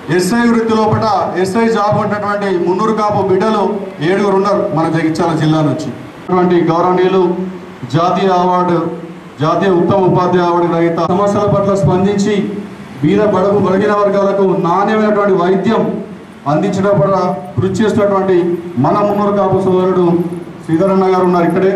SI వృత్తి లోపల SI job ఉన్నటువంటి మున్నూరు కాపు బిడ్డలు ఏడుగురు ఉన్నారు మన జగిత్యాల జిల్లా నుంచి అటువంటి గౌరవనీయులు జాతీయ అవార్డు జాతీయ ఉత్తమ ఉపాధ్యాయ అవార్డు రహిత సమస్యల పట్ల స్పందించి బీద బడుగు బలిగిన వర్గాలకు నాణ్యమైనటువంటి వైద్యం అందించడం పట్ల కృషి చేసినటువంటి మన మున్నూరు కాపు సోదరుడు శ్రీధరన్న గారు ఉన్నారు ఇక్కడే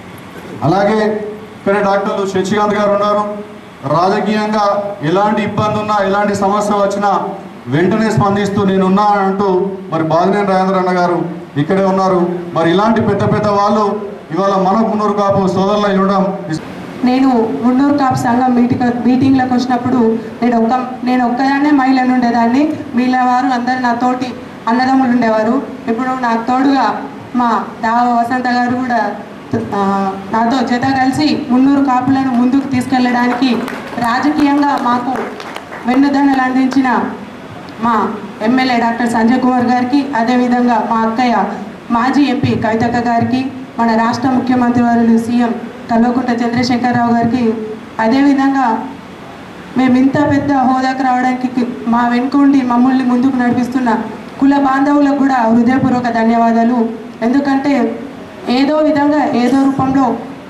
అలాగే ఇక్కడ డాక్టర్లు శశికాంత్ గారు ఉన్నారు రాజకీయంగా ఎలాంటి ఇబ్బంది ఉన్నా ఎలాంటి సమస్య వచ్చినా వెంటనే స్పందిస్తూ నేనున్నా అంటూ మరి బాలినేని రాజేంద్ర అన్న గారు ఇక్కడే ఉన్నారు మరి ఇలాంటి పెద్ద పెద్ద వాళ్ళు ఇవాళ మన మున్నూరు కాపు సోదరులు అయి ఉండడం నేను మున్నూరు కాపు సంఘం మీటింగ్ మీటింగ్లకు వచ్చినప్పుడు నేను ఒక్క నేను ఒక్కదాన్నే మహిళను ఉండేదాన్ని మిగిలిన వారు అందరు నా తోటి అన్నదమ్ములు ఉండేవారు ఇప్పుడు నాకు తోడుగా మా దావ వసంత గారు కూడా ఆ, నాతో జత కలిసి మున్నూరు కాపులను ముందుకు తీసుకెళ్ళడానికి రాజకీయంగా మాకు వెన్నుదన్నలు అందించిన మా ఎమ్మెల్యే డాక్టర్ సంజయ్ కుమార్ గారికి అదేవిధంగా మా అక్కయ్య మాజీ ఎంపీ కవితక్క గారికి మన రాష్ట్ర ముఖ్యమంత్రి వారు సీఎం కల్వకుంట్ల చంద్రశేఖరరావు గారికి అదేవిధంగా మేము ఇంత పెద్ద హోదాకు రావడానికి మా వెనుకుండి మమ్మల్ని ముందుకు నడిపిస్తున్న కుల బాంధవులకు కూడా హృదయపూర్వక ధన్యవాదాలు ఎందుకంటే ఏదో విధంగా ఏదో రూపంలో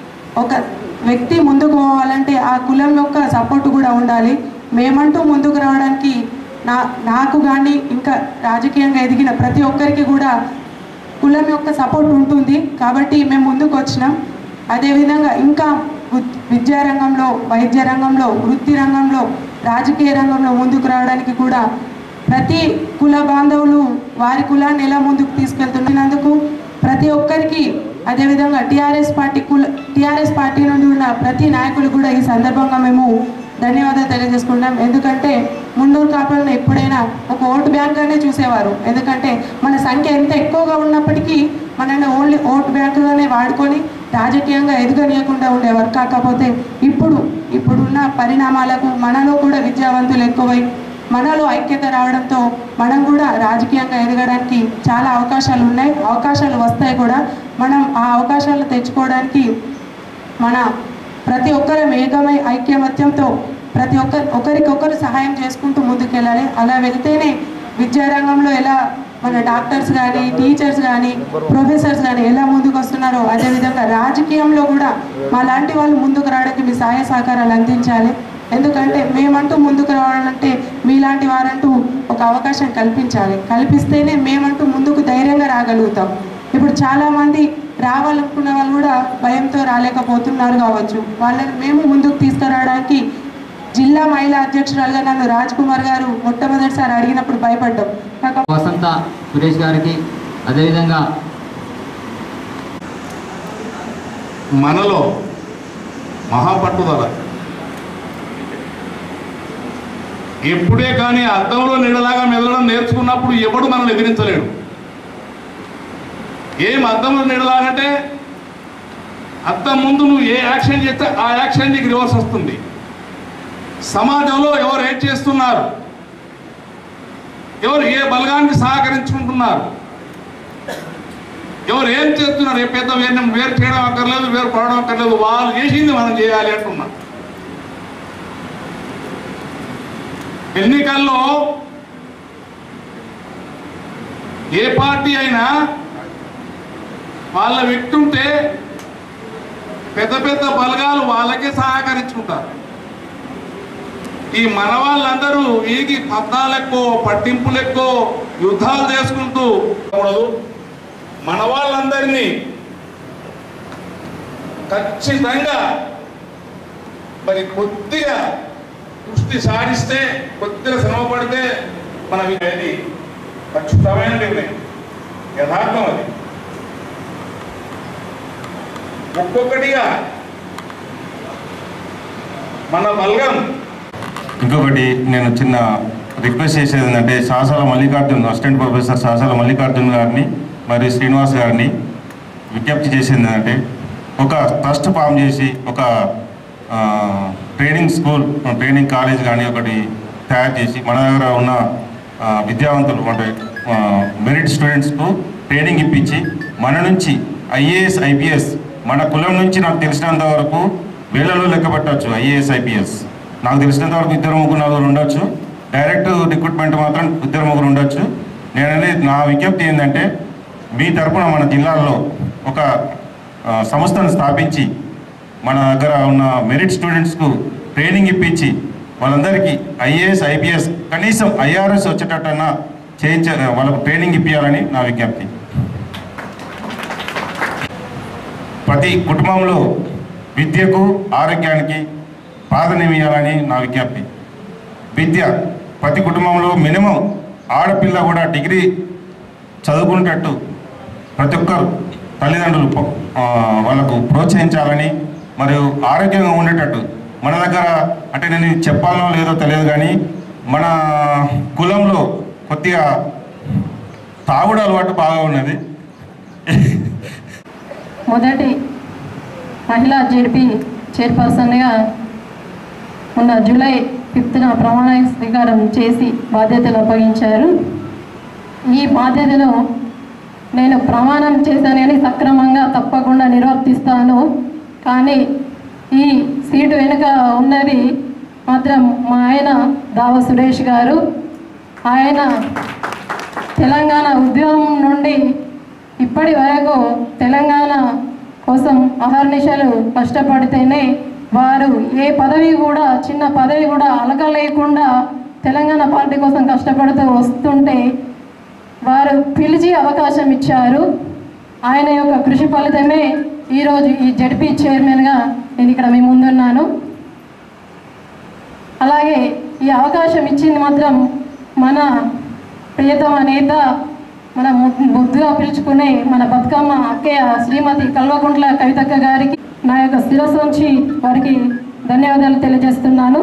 ఒక వ్యక్తి ముందుకు పోవాలంటే ఆ కులం యొక్క సపోర్ట్ కూడా ఉండాలి మేమంటూ ముందుకు రావడానికి నా నాకు కానీ ఇంకా రాజకీయంగా ఎదిగిన ప్రతి ఒక్కరికి కూడా కులం యొక్క సపోర్ట్ ఉంటుంది కాబట్టి మేము ముందుకు వచ్చినాం అదేవిధంగా ఇంకా వి- విద్యారంగంలో వైద్య రంగంలో వృత్తి రంగంలో రాజకీయ రంగంలో ముందుకు రావడానికి కూడా ప్రతి కుల బాంధవులు వారి కులాన్ని ఎలా ముందుకు తీసుకెళ్తున్నందుకు ప్రతి ఒక్కరికి అదేవిధంగా టీఆర్ఎస్ పార్టీ కుల టీఆర్ఎస్ పార్టీ నుండి ఉన్న ప్రతి నాయకులు కూడా ఈ సందర్భంగా మేము ధన్యవాదాలు తెలియజేసుకుంటాం ఎందుకంటే ముండూరు కాపులను ఎప్పుడైనా ఒక ఓటు బ్యాంక్గానే చూసేవారు ఎందుకంటే మన సంఖ్య ఎంత ఎక్కువగా ఉన్నప్పటికీ మనల్ని ఓన్లీ ఓటు బ్యాంకుగానే వాడుకొని రాజకీయంగా ఎదగనీయకుండా ఉండేవారు కాకపోతే ఇప్పుడు ఇప్పుడున్న పరిణామాలకు మనలో కూడా విద్యావంతులు ఎక్కువై మనలో ఐక్యత రావడంతో మనం కూడా రాజకీయంగా ఎదగడానికి చాలా అవకాశాలు ఉన్నాయి అవకాశాలు వస్తాయి కూడా మనం ఆ అవకాశాలు తెచ్చుకోవడానికి మన ప్రతి ఒక్కరం ఏకమై ఐక్యమత్యంతో ప్రతి ఒక్క ఒకరికొకరు సహాయం చేసుకుంటూ ముందుకెళ్ళాలి అలా వెళ్తేనే విద్యారంగంలో ఎలా మన డాక్టర్స్ కానీ టీచర్స్ కానీ ప్రొఫెసర్స్ కానీ ఎలా ముందుకు వస్తున్నారో అదేవిధంగా రాజకీయంలో కూడా మా లాంటి వాళ్ళు ముందుకు రావడానికి మీ సహాయ సహకారాలు అందించాలి ఎందుకంటే మేమంటూ ముందుకు రావాలంటే మీలాంటి వారంటూ ఒక అవకాశం కల్పించాలి కల్పిస్తేనే మేమంటూ ముందుకు ధైర్యంగా రాగలుగుతాం ఇప్పుడు చాలామంది రావాలనుకున్న వాళ్ళు కూడా భయంతో రాలేకపోతున్నారు కావచ్చు వాళ్ళని మేము ముందుకు తీసుకురావడానికి జిల్లా మహిళా అధ్యక్షురాలుగా నన్ను రాజ్ కుమార్ గారు మొట్టమొదటిసారి అడిగినప్పుడు భయపడ్డాం కాకపోతే వసంత సురేష్ గారికి అదేవిధంగా మనలో మహాపట్టుదల ఎప్పుడే కానీ అద్దంలో నీడలాగా మెదలడం నేర్చుకున్నప్పుడు ఎవడు మనల్ని ఎదిరించలేడు ఏం అద్దంలో నీడలాగంటే అద్దం ముందు నువ్వు ఏ యాక్షన్ చేస్తే ఆ యాక్షన్ నీకు రివర్స్ వస్తుంది సమాజంలో ఎవరు ఏం చేస్తున్నారు ఎవరు ఏ బలగానికి సహకరించుకుంటున్నారు ఎవరు ఏం చేస్తున్నారు ఏ పెద్ద వేరు వేరు చేయడం అక్కర్లేదు వేరు పడడం అక్కర్లేదు వాళ్ళు చేసింది మనం చేయాలి అంటున్నా ఎన్నికల్లో ఏ పార్టీ అయినా వాళ్ళ వ్యక్తి ఉంటే పెద్ద పెద్ద బలగాలు వాళ్ళకే సహకరించుకుంటారు ఈ మన వాళ్ళందరూ వీరికి పద్నాలు ఎక్కువ పట్టింపులు ఎక్కువ యుద్ధాలు చేసుకుంటూ ఉండదు మన వాళ్ళందరినీ ఖచ్చితంగా మరి కొద్దిగా దృష్టి సాధిస్తే కొద్దిగా శ్రమ పడితే మనం ఇది ఖచ్చితమైన నిర్ణయం యథార్థం అది ఒక్కొక్కటిగా మన బలగం ఇంకొకటి నేను చిన్న రిక్వెస్ట్ చేసేది ఏంటంటే శాసాల మల్లికార్జున్ అసిస్టెంట్ ప్రొఫెసర్ శాసాల మల్లికార్జున్ గారిని మరియు శ్రీనివాస్ గారిని విజ్ఞప్తి చేసేది ఏంటంటే ఒక ట్రస్ట్ ఫామ్ చేసి ఒక ఆ, ట్రైనింగ్ స్కూల్ ట్రైనింగ్ కాలేజ్ కానీ ఒకటి తయారు చేసి మన దగ్గర ఉన్న ఆ, విద్యావంతులు అంటే ఆ, మెరిట్ స్టూడెంట్స్కు ట్రైనింగ్ ఇప్పించి మన నుంచి ఐఏఎస్ ఐపీఎస్ మన కులం నుంచి నాకు తెలిసినంత వరకు వేలలో లెక్క పెట్టచ్చు ఐఏఎస్ ఐపీఎస్ నాకు తెలిసినంత వరకు ఇద్దరు ముగ్గురు నలుగురు ఉండొచ్చు డైరెక్ట్ రిక్రూట్మెంట్ మాత్రం ఇద్దరు ముగ్గురు ఉండొచ్చు నేను అనేది నా విజ్ఞప్తి ఏంటంటే మీ తరపున మన జిల్లాల్లో ఒక ఆ, సంస్థను స్థాపించి మన దగ్గర ఉన్న మెరిట్ స్టూడెంట్స్కు ట్రైనింగ్ ఇప్పించి వాళ్ళందరికీ ఐఏఎస్ ఐపీఎస్ కనీసం ఐఆర్ఎస్ వచ్చేటట్టన్నా చేయించ వాళ్ళకు ట్రైనింగ్ ఇప్పించాలని నా విజ్ఞప్తి ప్రతి కుటుంబంలో విద్యకు ఆరోగ్యానికి ప్రాధాన్యం ఇవ్వాలని నా విజ్ఞప్తి విద్య ప్రతి కుటుంబంలో మినిమం ఆడపిల్ల కూడా డిగ్రీ చదువుకునేటట్టు ప్రతి ఒక్కరు తల్లిదండ్రులు ప- ఆ, వాళ్ళకు ప్రోత్సహించాలని మరియు ఆరోగ్యంగా ఉండేటట్టు మన దగ్గర అంటే నేను ఇది చెప్పాలనో లేదో తెలియదు కానీ మన కులంలో కొద్దిగా తాగుడు అలవాటు బాగా ఉన్నది మొదటి మహిళా జెడ్పీ చైర్పర్సన్గా ఉన్న జూలై ఫిఫ్త్న ప్రమాణ స్వీకారం చేసి బాధ్యతలు అప్పగించారు ఈ బాధ్యతను నేను ప్రమాణం చేశాను కానీ సక్రమంగా తప్పకుండా నిర్వర్తిస్తాను కానీ ఈ సీటు వెనుక ఉన్నది మాత్రం మా ఆయన దావ సురేష్ గారు ఆయన తెలంగాణ ఉద్యమం నుండి ఇప్పటి వరకు తెలంగాణ కోసం అహర్నిశలు కష్టపడితేనే వారు ఏ పదవి కూడా చిన్న పదవి కూడా అలక లేకుండా తెలంగాణ పార్టీ కోసం కష్టపడుతూ వస్తుంటే వారు పిలిచి అవకాశం ఇచ్చారు ఆయన యొక్క కృషి ఫలితమే ఈరోజు ఈ జడ్పీ చైర్మన్గా నేను ఇక్కడ మీ ముందున్నాను అలాగే ఈ అవకాశం ఇచ్చింది మాత్రం మన ప్రియతమ నేత మన ము- ముద్దుగా పిలుచుకునే మన బతుకమ్మ అక్కయ్య శ్రీమతి కల్వకుంట్ల కవితక్క గారికి నా యొక్క శిరస్సు ఉంచి వారికి ధన్యవాదాలు తెలియజేస్తున్నాను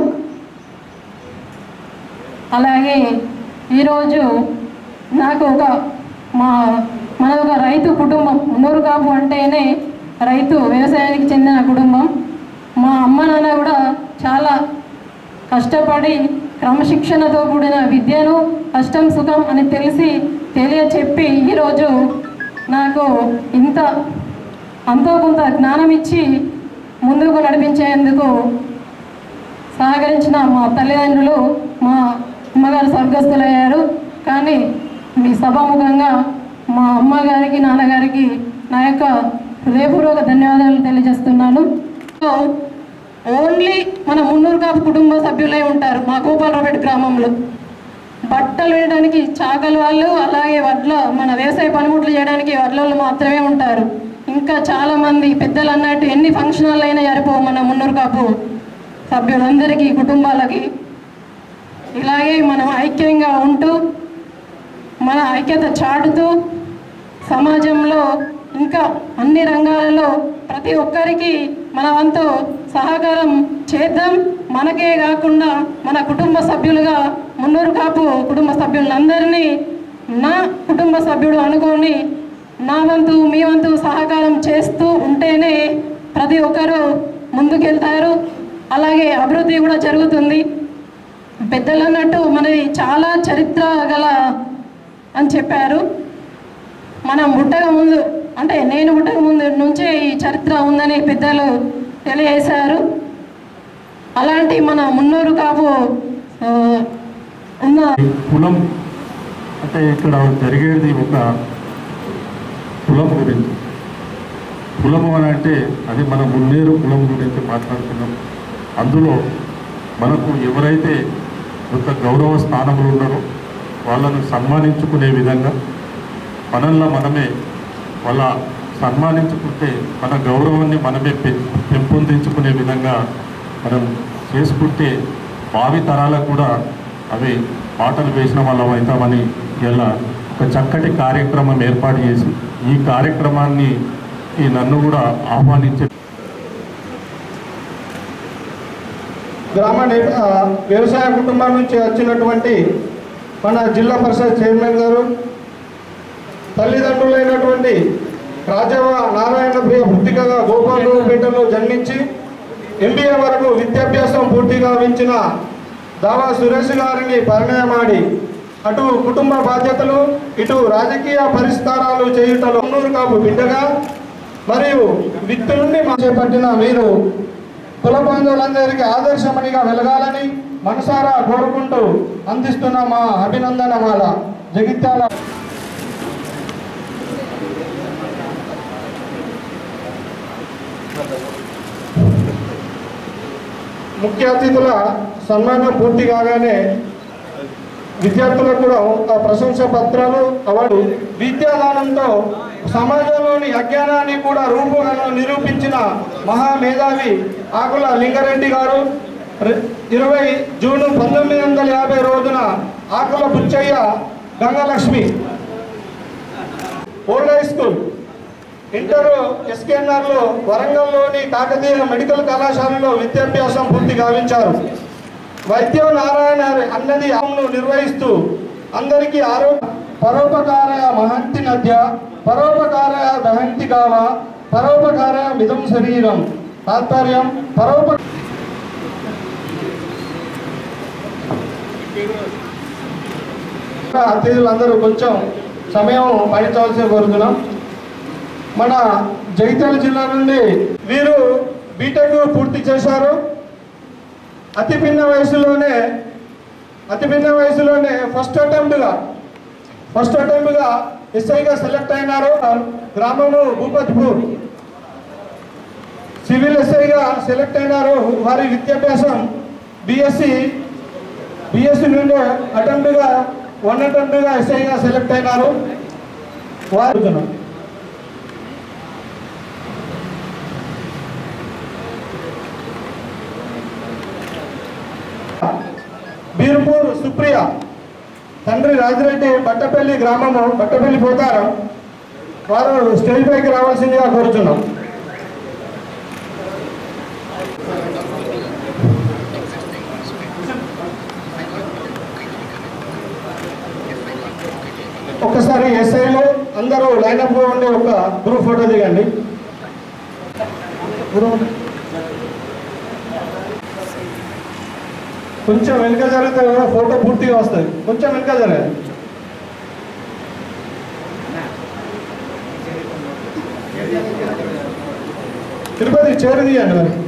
అలాగే ఈరోజు నాకు ఒక మా మన ఒక రైతు కుటుంబం మున్నూరు కాపు అంటేనే రైతు వ్యవసాయానికి చెందిన కుటుంబం మా అమ్మ నాన్న కూడా చాలా కష్టపడి క్రమశిక్షణతో కూడిన విద్యను కష్టం సుఖం అని తెలిసి తెలియచెప్పి ఈరోజు నాకు ఇంత అంతో కొంత జ్ఞానం ఇచ్చి ముందుకు నడిపించేందుకు సహకరించిన మా తల్లిదండ్రులు మా అమ్మగారు స్వర్గస్థులయ్యారు కానీ మీ సభాముఖంగా మా అమ్మగారికి నాన్నగారికి నా యొక్క హృదయపూర్వక ధన్యవాదాలు తెలియజేస్తున్నాను సో, ఓన్లీ మన మున్నూరు కాపు కుటుంబ సభ్యులే ఉంటారు మా గోపాలరావుపేట గ్రామంలో బట్టలు వేయడానికి చాకలి వాళ్ళు అలాగే వడ్ల మన వ్యవసాయ పనిముట్లు చేయడానికి వడ్ల వాళ్ళు మాత్రమే ఉంటారు ఇంకా చాలా మంది పెద్దలు అన్నట్టు ఎన్ని ఫంక్షన్లు అయినా జరిపోవు మన మున్నూరు కాపు సభ్యులందరికీ కుటుంబాలకి ఇలాగే మనం ఐక్యంగా ఉంటూ మన ఐక్యత చాటుతూ సమాజంలో ఇంకా అన్ని రంగాలలో ప్రతి ఒక్కరికి మన వంతు సహకారం చేద్దాం మనకే కాకుండా మన కుటుంబ సభ్యులుగా మున్నూరు కాపు కుటుంబ సభ్యులందరినీ నా కుటుంబ సభ్యుడు అనుకొని నా వంతు మీ వంతు సహకారం చేస్తూ ఉంటేనే ప్రతి ఒక్కరూ ముందుకెళ్తారు అలాగే అభివృద్ధి కూడా జరుగుతుంది పెద్దలు అన్నట్టు మనది చాలా చరిత్ర గల అని చెప్పారు మనం పుట్టక ముందు అంటే నేను పుట్టక ముందు నుంచే ఈ చరిత్ర ఉందని పెద్దలు తెలియజేశారు అలాంటి మన మున్నూరు కాపు ఆ, ఉన్న కులం అంటే ఇక్కడ జరిగేది ఒక కులం గురించి కులము అని అంటే అది మన మున్నేరు కులం గురించి మాట్లాడుతున్నాం అందులో మనకు ఎవరైతే ఒక గౌరవ స్థానంలో ఉన్నారో వాళ్ళను సన్మానించుకునే విధంగా మనల్ని మనమే వాళ్ళ సన్మానించుకుంటే మన గౌరవాన్ని మనమే పెం పెంపొందించుకునే విధంగా మనం చేసుకుంటే భావి తరాలకు కూడా అవి పాటలు వేసిన వాళ్ళం అవుతామని ఇలా ఒక చక్కటి కార్యక్రమం ఏర్పాటు చేసి ఈ కార్యక్రమాన్ని ఈ నన్ను కూడా ఆహ్వానించే గ్రామ నే- ఆ, వ్యవసాయ కుటుంబం నుంచి వచ్చినటువంటి మన జిల్లా పరిషత్ చైర్మన్ గారు తల్లిదండ్రులైనటువంటి రాజవ నారాయణ ప్రియ వృత్తికగా గోపాలరావుపేటలో జన్మించి ఎంబీఏ వరకు విద్యాభ్యాసం పూర్తిగా వించిన దావా సురేష్ గారిని పరిణయమాడి అటు కుటుంబ బాధ్యతలు ఇటు రాజకీయ పరిష్కారాలు చేయుటలో మున్నూరు కాపు బిడ్డగా మరియు విత్తు నుండి మా చేపట్టిన వీరు కుల బంధువులందరికీ ఆదర్శమణిగా వెలగాలని మనసారా కోరుకుంటూ అందిస్తున్న మా అభినందనమాల జగిత్యాల ముఖ్య అతిథుల సన్మానం పూర్తి కాగానే విద్యార్థులకు కూడా ఆ ప్రశంస పత్రాలు అవార్డు విద్యాదానంతో సమాజంలోని అజ్ఞానాన్ని కూడా రూపుగా నిరూపించిన మహామేధావి ఆకుల లింగారెడ్డి గారు రె- ఇరవై జూన్ పంతొమ్మిది వందల యాభై రోజున Akula Buchaiah Gangalakshmi old high school inter ఎస్కేఎన్ఆర్లో వరంగల్లోని కాకతీయ మెడికల్ కళాశాలలో విద్యాభ్యాసం పూర్తి గావించారు వైద్యం నారాయణ అన్నది ఆమెను నిర్వహిస్తూ అందరికీ ఆరోగ్య పరోపకార మహంతి నద్య పరోపకార దహంతి కావ పరోపకార మిదం శరీరం తాత్పర్యం పరోప అతిథులందరూ కొంచెం సమయం పాటించవలసి కోరుతున్నాం మన జగిత్యాల జిల్లా నుండి వీరు బీటెక్ పూర్తి చేశారు అతి పిన్న వయసులోనే అతి పిన్న వయసులోనే ఫస్ట్ అటెంప్ట్గా ఫస్ట్ అటెంప్ట్గా ఎస్ఐగా సెలెక్ట్ అయినారు గ్రామము భూపతిపూర్ సివిల్ ఎస్ఐగా సెలెక్ట్ అయినారు వారి విద్యాభ్యాసం బిఎస్సి బిఎస్సి నుండి అటెంప్ట్గా వన్ అటెంప్ట్గా ఎస్ఐగా సెలెక్ట్ అయినారు వారు బీర్పూర్ సుప్రియ తండ్రి రాజిరెడ్డి బట్టపల్లి గ్రామము బట్టపల్లి పోతారు వారు స్టేజ్ పైకి రావాల్సిందిగా కోరుతున్నాం ఒకసారి ఎస్ఐలో అందరూ లైనప్గా ఉండి ఒక గ్రూప్ ఫోటో దిగండి గ్రూప్ కొంచెం వెనుక జరిగితే ఫోటో పూర్తిగా వస్తుంది కొంచెం వెనుక జరగాలి తిరుపతి చేరు తీయండి మరి